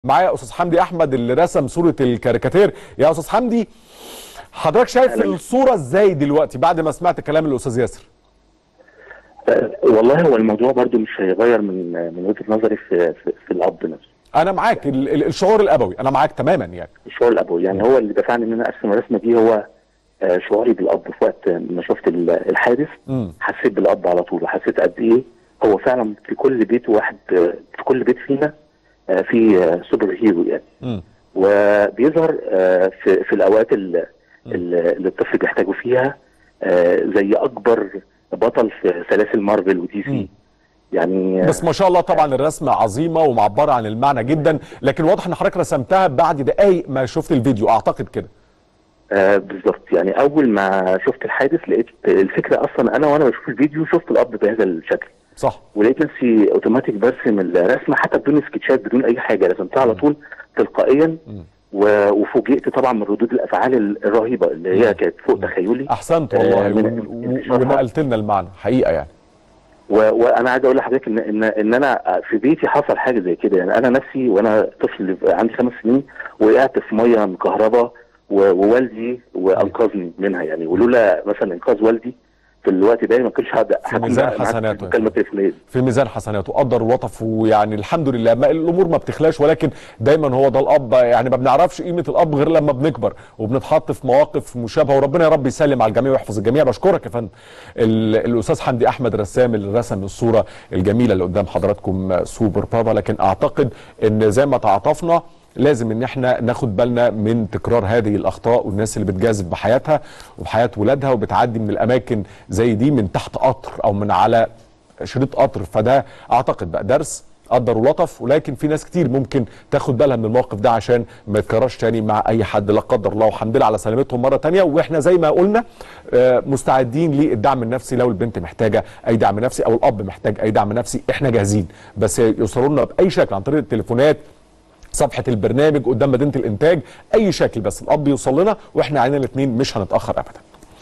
معايا استاذ حمدي احمد اللي رسم صوره الكاريكاتير يا استاذ حمدي حضرتك شايف أهلاً. الصوره ازاي دلوقتي بعد ما سمعت كلام الاستاذ ياسر آه، والله هو الموضوع برضو مش هيغير من من وجهه نظري في في, في الاب نفسه انا معاك ال- ال- الشعور الابوي انا معاك تماما يعني الشعور الابوي يعني هو اللي دفعني ان انا ارسم الرسمه دي هو آه، شعوري بالاب في وقت ما شفت ال- الحادث مم. حسيت بالاب على طول وحسيت قد ايه هو فعلا في كل بيت واحد آه، في كل بيت فينا آه، في آه، سوبر هيرو يعني مم. وبيظهر آه، في في الاوقات ال- ال- اللي الطفل بيحتاجه فيها آه، زي اكبر بطل في سلاسل مارفل ودي مم. سي يعني آه، بس ما شاء الله طبعا الرسمه عظيمه ومعبره عن المعنى جدا لكن واضح ان حضرتك رسمتها بعد دقايق ما شفت الفيديو اعتقد كده آه بالظبط يعني اول ما شفت الحادث لقيت الفكره اصلا انا وانا بشوف الفيديو شفت الاب بهذا الشكل صح ولقيت نفسي اوتوماتيك برسم الرسمه حتى بدون سكتشات بدون اي حاجه رسمتها على طول تلقائيا مم. و- وفوجئت طبعا من ردود الافعال ال- الرهيبه اللي هي كانت فوق تخيلي احسنت آه، والله من- ون- و- انتشارها. ونقلت لنا المعنى حقيقه يعني و... وانا عايز اقول لحضرتك ان ان ان انا في بيتي حصل حاجه زي كده يعني انا نفسي وانا طفل عندي خمس سنين وقعت في ميه مكهربه و... ووالدي وانقذني منها يعني ولولا مثلا انقاذ والدي في الوقت ده ما كنتش هبدا في ميزان حسناته يا كلمه تليفونيه في ميزان حسناته قدر وطف ويعني الحمد لله ما الامور ما بتخلاش ولكن دايما هو ده الاب يعني ما بنعرفش قيمه الاب غير لما بنكبر وبنتحط في مواقف مشابهه وربنا يا رب يسلم على الجميع ويحفظ الجميع بشكرك يا فندم ال- الاستاذ حمدي احمد رسام اللي رسم الصوره الجميله اللي قدام حضراتكم سوبر بابا لكن اعتقد ان زي ما تعاطفنا لازم ان احنا ناخد بالنا من تكرار هذه الاخطاء والناس اللي بتجازف بحياتها وبحياه ولادها وبتعدي من الاماكن زي دي من تحت قطر او من على شريط قطر فده اعتقد بقى درس قدر ولطف ولكن في ناس كتير ممكن تاخد بالها من الموقف ده عشان ما يتكررش تاني مع اي حد لا قدر الله والحمد لله على سلامتهم مره تانية واحنا زي ما قلنا آه، مستعدين للدعم النفسي لو البنت محتاجه اي دعم نفسي او الاب محتاج اي دعم نفسي احنا جاهزين بس يوصلوا لنا باي شكل عن طريق التليفونات صفحه البرنامج قدام مدينه الانتاج اي شكل بس الاب يوصل لنا واحنا علينا الاثنين مش هنتاخر ابدا